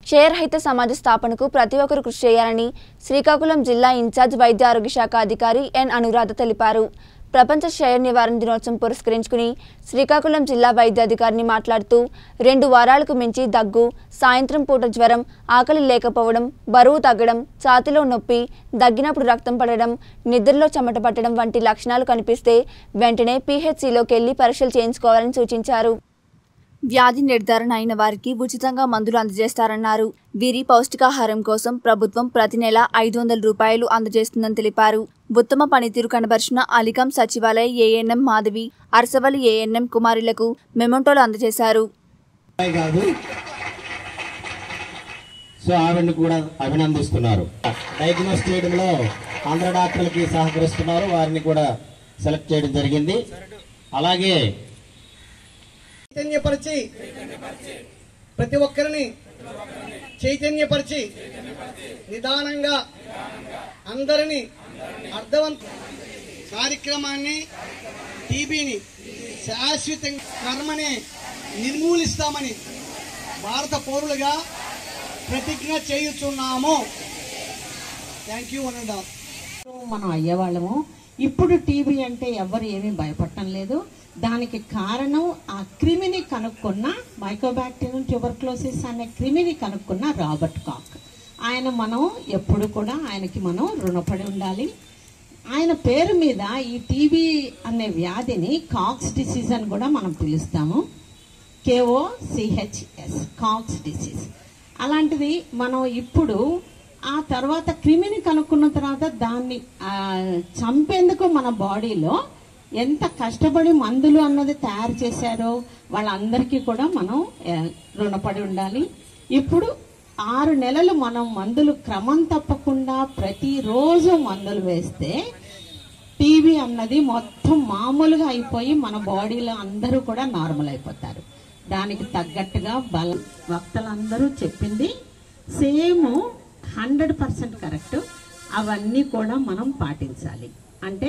క్షయరహిత సమాజ స్థాపనకు ప్రతి ఒక్కరూ కృషి చేయాలని శ్రీకాకుళం జిల్లా ఇన్ఛార్జ్ వైద్య ఆరోగ్య శాఖ అధికారి ఎన్ అనురాధ తెలిపారు ప్రపంచ క్షయ నివారణ దినోత్సవం పురస్కరించుకుని శ్రీకాకుళం జిల్లా వైద్యాధికారిని మాట్లాడుతూ రెండు వారాలకు మించి దగ్గు సాయంత్రం పూట జ్వరం ఆకలి లేకపోవడం బరువు తగ్గడం ఛాతిలో నొప్పి దగ్గినప్పుడు రక్తం పడడం నిద్రలో చెమట పట్టడం వంటి లక్షణాలు కనిపిస్తే వెంటనే పీహెచ్సిలోకి వెళ్లి పరీక్షలు చేయించుకోవాలని సూచించారు వ్యాధి నిర్ధారణ అయిన వారికి ఉచితంగా మందులు అందజేస్తారన్నారు వీరి పౌష్టికాహారం కోసం ప్రభుత్వం ప్రతి నెల ఐదు వందల రూపాయలు అందజేస్తుందని తెలిపారు ఉత్తమ పనితీరు కనబరిచిన అలికాం సచివాలయ ఏఎన్ఎం మాధవి అరసవల్లి ఏఎన్ఎం కుమారులకు మెమోంటోలు అందజేశారు అమ్మాయి కాదు సో ఆవిడని కూడా అభినందిస్తున్నారు డయాగ్నోస్ చేయడంలో ఆంధ్ర డాక్టర్లకి సహకరిస్తున్నారు వారిని కూడా సెలెక్ట్ చేయడం జరిగింది అలాగే చైతన్యపరిచి ప్రతి ఒక్కరిని చైతన్యపరిచి నిదానంగా అందరినీ అర్థవంత కార్యక్రమాన్ని టీబీని శాశ్వతంగా కర్మని నిర్మూలిస్తామని భారత పౌరులుగా ప్రతిజ్ఞ చేయుచున్నాము thank you one and all మనం అయ్యేవాళ్ళము ఇప్పుడు టీబీ అంటే ఎవరు ఏమీ భయపడటం లేదు దానికి కారణం ఆ క్రిమిని కనుక్కున్న మైకోబాక్టీరియం ట్యూబర్క్లోసిస్ అనే క్రిమిని కనుక్కున్న రాబర్ట్ కాక్ ఆయన మనం ఎప్పుడు కూడా ఆయనకి మనం రుణపడి ఉండాలి ఆయన పేరు మీద ఈ టీబీ అనే వ్యాధిని కాక్స్ డిసీజ్ అని కూడా మనం పిలుస్తాము కేఓ సిహెచ్ఎస్ కాక్స్ డిసీజ్ అలాంటిది మనం ఇప్పుడు ఆ తర్వాత క్రిమిని కనుక్కున్న తర్వాత దాన్ని ఆ, చంపేందుకు మన బాడీలో ఎంత కష్టపడి మందులు అన్నది తయారు చేశారో వాళ్ళందరికీ కూడా మనం ఆ, రుణపడి ఉండాలి ఇప్పుడు ఆరు నెలలు మనం మందులు క్రమం తప్పకుండా ప్రతిరోజు మందులు వేస్తే టీబీ అన్నది మొత్తం మామూలుగా అయిపోయి మన బాడీలో అందరూ కూడా నార్మల్ అయిపోతారు దానికి తగ్గట్టుగా బలం వక్తలందరూ చెప్పింది సేమ్ హండ్రెడ్ పర్సెంట్ కరెక్ట్ అవన్నీ కూడా మనం పాటించాలి అంటే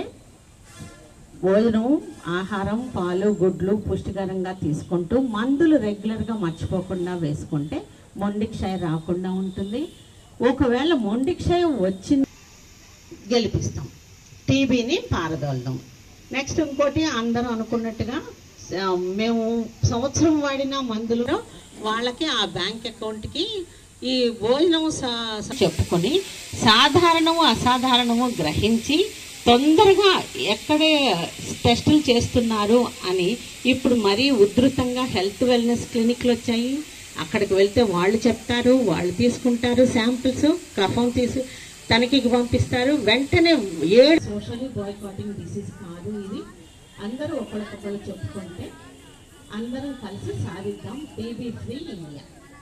భోజనం ఆహారం పాలు గుడ్లు పుష్టికరంగా తీసుకుంటూ మందులు రెగ్యులర్గా మర్చిపోకుండా వేసుకుంటే మొండి క్షయం రాకుండా ఉంటుంది ఒకవేళ మొండి క్షయం వచ్చింది గెలిపిస్తాం టీబీని పారదోలదాం నెక్స్ట్ ఇంకోటి అందరూ అనుకున్నట్టుగా ఆ, మేము సంవత్సరం వాడిన మందులు వాళ్ళకి ఆ బ్యాంక్ అకౌంట్కి ఈ భోజనం స- స- చెప్పుకొని సాధారణము అసాధారణము గ్రహించి తొందరగా ఎక్కడే టెస్టులు చేస్తున్నారు అని ఇప్పుడు మరీ ఉధృతంగా హెల్త్ వెల్నెస్ క్లినిక్లు వచ్చాయి అక్కడికి వెళ్తే వాళ్ళు చెప్తారు వాళ్ళు తీసుకుంటారు శాంపిల్స్ కఫం తీసి తనిఖీకి పంపిస్తారు వెంటనే ఏడు సోషల్లీ బాయ్కాటింగ్ డిసీజ్ కాదు ఇది అందరూ ఒకరికొకరు చెప్పుకుంటే అందరం కలిసి సాధిద్దాం టీబీ ఫ్రీ ఇండియా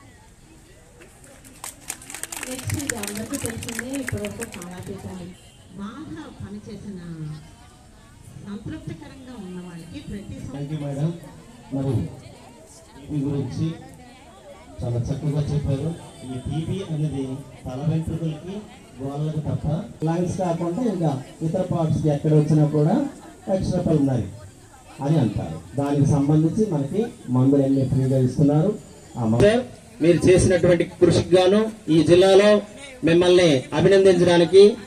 నెక్స్ట్ ఇది అందరికీ తెలిసిందే ఇప్పటివరకు కాలాతీతం బాగా పనిచేసిన సంతృప్తికరంగా ఉన్న వాళ్ళకి ప్రతి సం- థ్యాంక్ యూ మేడం మరి టీబీ గురించి చాలా చక్కగా చెప్పారు ఈ టీబీ అనేది తల వెంట్రుకలకి గోళ్ళకి తప్ప లంగ్స్ కాకుండా ఇంకా ఇతర పార్ట్స్ ఎక్కడ వచ్చినా కూడా ఎక్స్ట్రా పల్మనరీ అని అంటారు దానికి సంబంధించి మనకి మందులన్నీ ఫ్రీగా ఇస్తున్నారు ఆ మందు- మీరు చేసినటువంటి కృషికి గాను ఈ జిల్లాలో మిమ్మల్ని అభినందించడానికి